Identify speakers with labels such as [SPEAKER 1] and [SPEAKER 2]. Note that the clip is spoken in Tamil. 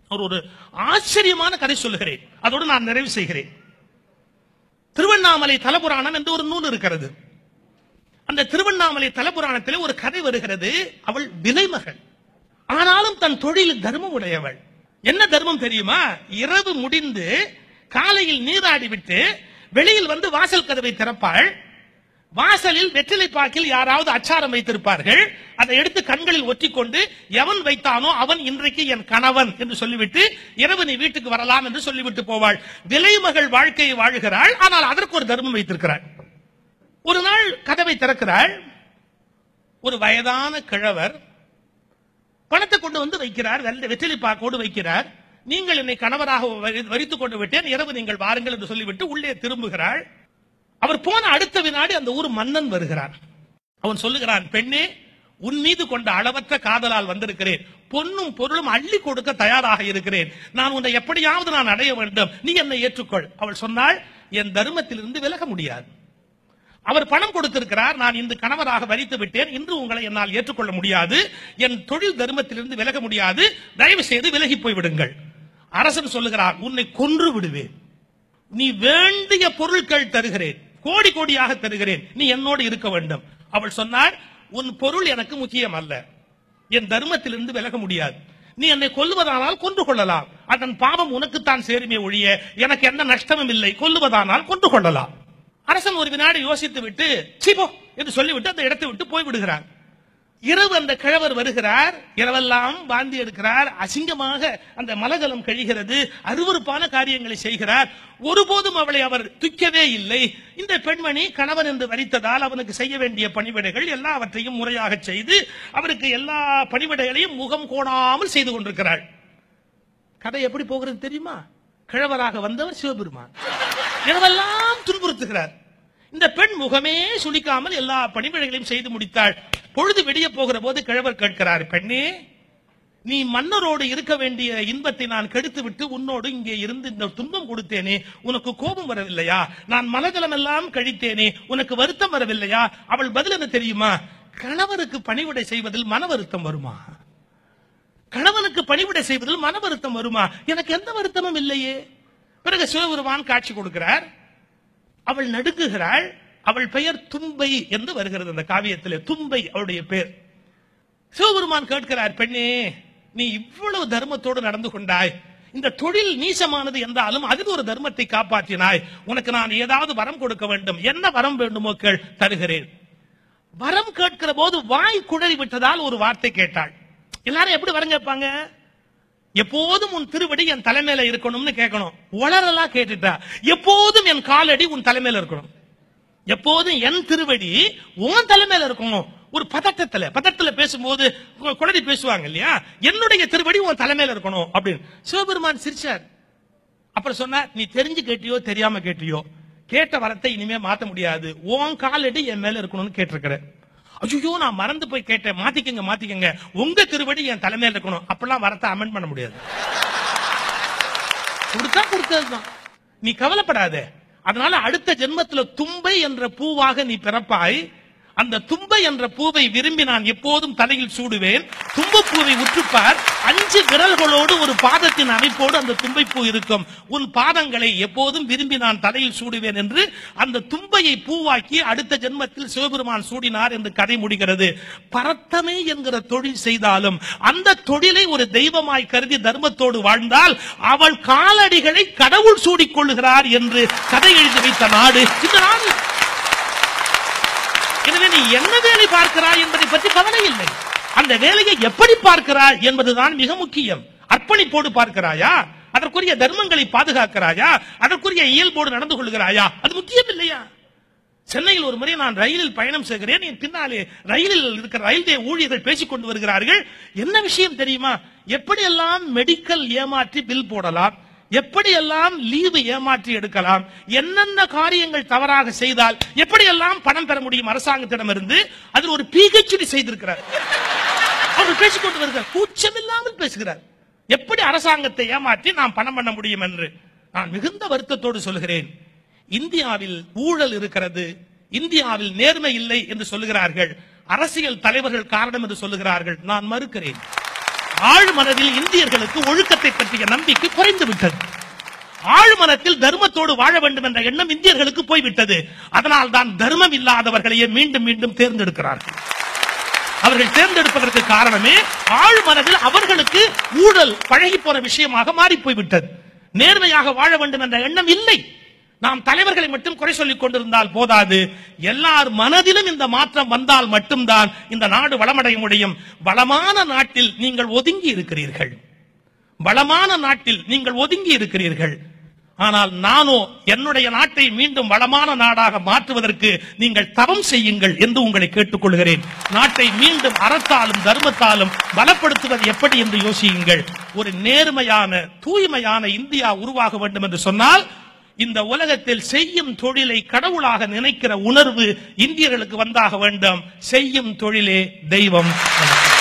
[SPEAKER 1] ஒரு ஒரு ஆச்சரியமான கதை சொல்லுகிறேன் அதோடு நான் நிறைவு செய்கிறேன் திருவண்ணாமலை தலபுராணம் என்று ஒரு நூல் இருக்கிறது அந்த திருவண்ணாமலை தலபுராணத்தில் ஒரு கதை வருகிறது அவள் விலைமகள் ஆனாலும் தன் தொழில் தர்மம் உடையவள் என்ன தர்மம் தெரியுமா இரவு முடிந்து காலையில் நீராடி விட்டு வெளியில் வந்து வாசல் கதவை திறப்பாள் வாசலில் வெற்றிலை பாக்கில் யாராவது அச்சாரம் வைத்திருப்பார்கள் அதை எடுத்து கண்களில் ஒற்றிக்கொண்டு எவன் வைத்தானோ அவன் இன்றைக்கு என் கணவன் என்று சொல்லிவிட்டு இரவு நீ வீட்டுக்கு வரலாம் என்று சொல்லிவிட்டு போவாள் விலைமகள் வாழ்க்கையை வாழுகிறாள் ஆனால் அதற்கு ஒரு தர்மம் வைத்திருக்கிறாள் ஒரு நாள் கதவை திறக்கிறாள் ஒரு வயதான கிழவர் பணத்தை கொண்டு வந்து வைக்கிறார் வெள்ளை- வெற்றிலை பாக்கோடு வைக்கிறார் நீங்கள் என்னை கணவராக வரி- வரித்துக் கொண்டு விட்டேன் இரவு நீங்கள் வாருங்கள் என்று சொல்லிவிட்டு உள்ளே திரும்புகிறாள் அவர் போன அடுத்த வினாடி அந்த ஊர் மன்னன் வருகிறார் அவன் சொல்லுகிறான் பெண்ணே உன் மீது கொண்ட அளவற்ற காதலால் வந்திருக்கிறேன் பொன்னும் பொருளும் அள்ளி கொடுக்க தயாராக இருக்கிறேன் நான் உன்னை எப்படியாவது நான் அடைய வேண்டும் நீ என்னை ஏற்றுக்கொள் அவள் சொன்னாள் என் தர்மத்திலிருந்து விலக முடியாது அவர் பணம் கொடுத்திருக்கிறார் நான் இந்த கணவராக வரித்து விட்டேன் இன்று உங்களை என்னால் ஏற்றுக்கொள்ள முடியாது என் தொழில் தர்மத்திலிருந்து விலக முடியாது தயவு செய்து விலகி போய் விடுங்கள் அரசன் சொல்லுகிறார் உன்னை கொன்று விடுவேன் நீ வேண்டிய பொருட்கள் தருகிறேன் கோடி கோடியாக தருகிறேன் நீ என்னோடு இருக்க வேண்டும் அவள் சொன்னாள் உன் பொருள் எனக்கு முக்கியம் அல்ல என் தர்மத்திலிருந்து விலக முடியாது நீ என்னை கொல்லுவதானால் கொன்று கொள்ளலாம் அதன் பாவம் உனக்குத்தான் சேருமே ஒழிய எனக்கு எந்த நஷ்டமும் இல்லை கொல்லுவதானால் கொன்று கொள்ளலாம் அரசன் ஒரு வினாடி யோசித்து விட்டு சீபோ என்று சொல்லிவிட்டு அந்த இடத்தை விட்டு போய் விடுகிறார் இரவு அந்த கிழவர் வருகிறார் இரவெல்லாம் வாந்தி எடுக்கிறார் அசிங்கமாக அந்த மலஜலம் கழிகிறது அருவருப்பான காரியங்களை செய்கிறார் ஒருபோதும் அவளை அவர் துக்கவே இல்லை இந்த பெண்மணி கணவன் என்று வரித்ததால் அவனுக்கு செய்ய வேண்டிய பணிவிடைகள் எல்லாவற்றையும் முறையாக செய்து அவருக்கு எல்லா பணிவிடைகளையும் முகம் கோணாமல் செய்து கொண்டிருக்கிறாள் கதை எப்படி போகிறது தெரியுமா கிழவராக வந்தவர் சிவபெருமான் இரவெல்லாம் துன்புறுத்துகிறார் இந்த பெண் முகமே சுளிக்காமல் எல்லா பணிவிடைகளையும் செய்து முடித்தாள் பொழுது விடிய போகிற போது கிழவர் கேட்கிறார் பெண்ணே நீ மன்னரோடு இருக்க வேண்டிய இன்பத்தை நான் கெடுத்து விட்டு உன்னோடு இங்கே இருந்து இந்த துன்பம் கொடுத்தேனே உனக்கு கோபம் வரவில்லையா நான் மனதளம் எல்லாம் கழித்தேனே உனக்கு வருத்தம் வரவில்லையா அவள் பதில் என்ன தெரியுமா கணவருக்கு பணிவிடை செய்வதில் மன வருத்தம் வருமா கணவனுக்கு பணிவிடை செய்வதில் மன வருத்தம் வருமா எனக்கு எந்த வருத்தமும் இல்லையே பிறகு சிவபெருமான் காட்சி கொடுக்கிறார் அவள் நடுங்குகிறாள் அவள் பெயர் தும்பை என்று வருகிறது அந்த காவியத்திலே தும்பை அவளுடைய பெயர் சிவபெருமான் கேட்கிறார் பெண்ணே நீ இவ்வளவு தர்மத்தோடு நடந்து கொண்டாய் இந்த தொழில் நீசமானது என்றாலும் அதில் ஒரு தர்மத்தை காப்பாற்றினாய் உனக்கு நான் ஏதாவது வரம் கொடுக்க வேண்டும் என்ன வரம் வேண்டுமோ கேள் தருகிறேன் வரம் கேட்கிற போது வாய் குழறி விட்டதால் ஒரு வார்த்தை கேட்டாள் எல்லாரும் எப்படி வரம் கேட்பாங்க எப்போதும் உன் திருவடி என் தலைமையில இருக்கணும்னு கேட்கணும் உளறலா கேட்டுட்டா எப்போதும் என் காலடி உன் தலைமையில இருக்கணும் எப்போதும் என் திருவடி உன் தலைமையில இருக்கணும் ஒரு பதட்டத்துல பதட்டத்துல பேசும்போது கு- குழந்தை பேசுவாங்க இல்லையா என்னுடைய திருவடி உன் தலைமையில இருக்கணும் அப்படின்னு சிவபெருமான் சிரிச்சார் அப்புறம் சொன்னார் நீ தெரிஞ்சு கேட்டியோ தெரியாம கேட்டியோ கேட்ட வரத்தை இனிமே மாத்த முடியாது உன் காலடி என் மேல இருக்கணும்னு கேட்டிருக்கிற ஐயோ நான் மறந்து போய் கேட்டேன் மாத்திக்கங்க மாத்திக்கங்க உங்க திருவடி என் தலைமையில இருக்கணும் அப்பெல்லாம் வரத்தை அமெண்ட் பண்ண முடியாது கொடுத்தா கொடுத்ததுதான் நீ கவலைப்படாத அதனால அடுத்த ஜென்மத்துல தும்பை என்ற பூவாக நீ பிறப்பாய் அந்த தும்பை என்ற பூவை விரும்பி நான் எப்போதும் தலையில் சூடுவேன் தும்பப்பூவை உற்றுப்பார் அஞ்சு விரல்களோடு ஒரு பாதத்தின் அமைப்போடு அந்த தும்பை பூ இருக்கும் உன் பாதங்களை எப்போதும் விரும்பி நான் தலையில் சூடுவேன் என்று அந்த தும்பையை பூவாக்கி அடுத்த ஜென்மத்தில் சிவபெருமான் சூடினார் என்று கதை முடிகிறது பரத்தமே என்கிற தொழில் செய்தாலும் அந்த தொழிலை ஒரு தெய்வமாய் கருதி தர்மத்தோடு வாழ்ந்தால் அவள் காலடிகளை கடவுள் சூடிக் கொள்ளுகிறார் என்று கதை எழுதி வைத்த நாடு இந்த நாடு எனவே நீ என்ன வேலை பார்க்கிறாய் என்பதை பற்றி கவலை இல்லை அந்த வேலையை எப்படி பார்க்கிறாய் என்பதுதான் மிக முக்கியம் அர்ப்பணிப்போடு பார்க்கிறாயா அதற்குரிய தர்மங்களை பாதுகாக்கிறாயா அதற்குரிய இயல்போடு நடந்து கொள்கிறாயா அது முக்கியம் இல்லையா சென்னையில் ஒரு முறை நான் ரயிலில் பயணம் செய்கிறேன் என் பின்னாலே ரயிலில் இருக்கிற ரயில்வே ஊழியர்கள் பேசிக் கொண்டு வருகிறார்கள் என்ன விஷயம் தெரியுமா எப்படியெல்லாம் மெடிக்கல் ஏமாற்றி பில் போடலாம் எப்படியெல்லாம் லீவு ஏமாற்றி எடுக்கலாம் என்னென்ன காரியங்கள் தவறாக செய்தால் எப்படியெல்லாம் பணம் பெற முடியும் அரசாங்கத்திடம் இருந்து அதில் ஒரு பிஹெச்டி செய்திருக்கிறார் அவர் பேசிக்கொண்டு வருகிறார் கூச்சமில்லாமல் பேசுகிறார் எப்படி அரசாங்கத்தை ஏமாற்றி நாம் பணம் பண்ண முடியும் என்று நான் மிகுந்த வருத்தத்தோடு சொல்கிறேன் இந்தியாவில் ஊழல் இருக்கிறது இந்தியாவில் நேர்மை இல்லை என்று சொல்லுகிறார்கள் அரசியல் தலைவர்கள் காரணம் என்று சொல்லுகிறார்கள் நான் மறுக்கிறேன் ஆழ்மனதில் இந்தியர்களுக்கு ஒழுக்கத்தை பற்றிய நம்பிக்கை குறைந்து விட்டது ஆழ்மனத்தில் தர்மத்தோடு வாழ வேண்டும் என்ற எண்ணம் இந்தியர்களுக்கு போய்விட்டது அதனால் தான் தர்மம் இல்லாதவர்களையே மீண்டும் மீண்டும் தேர்ந்தெடுக்கிறார்கள் அவர்கள் தேர்ந்தெடுப்பதற்கு காரணமே ஆழ்மனதில் அவர்களுக்கு ஊழல் பழகி போன விஷயமாக மாறி போய்விட்டது நேர்மையாக வாழ வேண்டும் என்ற எண்ணம் இல்லை நாம் தலைவர்களை மட்டும் குறை சொல்லிக் கொண்டிருந்தால் போதாது எல்லார் மனதிலும் இந்த மாற்றம் வந்தால் மட்டும்தான் இந்த நாடு வளமடைய முடியும் வளமான நாட்டில் நீங்கள் ஒதுங்கி இருக்கிறீர்கள் வளமான நாட்டில் நீங்கள் ஒதுங்கி இருக்கிறீர்கள் ஆனால் நானோ என்னுடைய நாட்டை மீண்டும் வளமான நாடாக மாற்றுவதற்கு நீங்கள் தவம் செய்யுங்கள் என்று உங்களை கேட்டுக்கொள்கிறேன் நாட்டை மீண்டும் அறத்தாலும் தர்மத்தாலும் பலப்படுத்துவது எப்படி என்று யோசியுங்கள் ஒரு நேர்மையான தூய்மையான இந்தியா உருவாக வேண்டும் என்று சொன்னால் இந்த உலகத்தில் செய்யும் தொழிலை கடவுளாக நினைக்கிற உணர்வு இந்தியர்களுக்கு வந்தாக வேண்டும் செய்யும் தொழிலே தெய்வம் வணக்கம்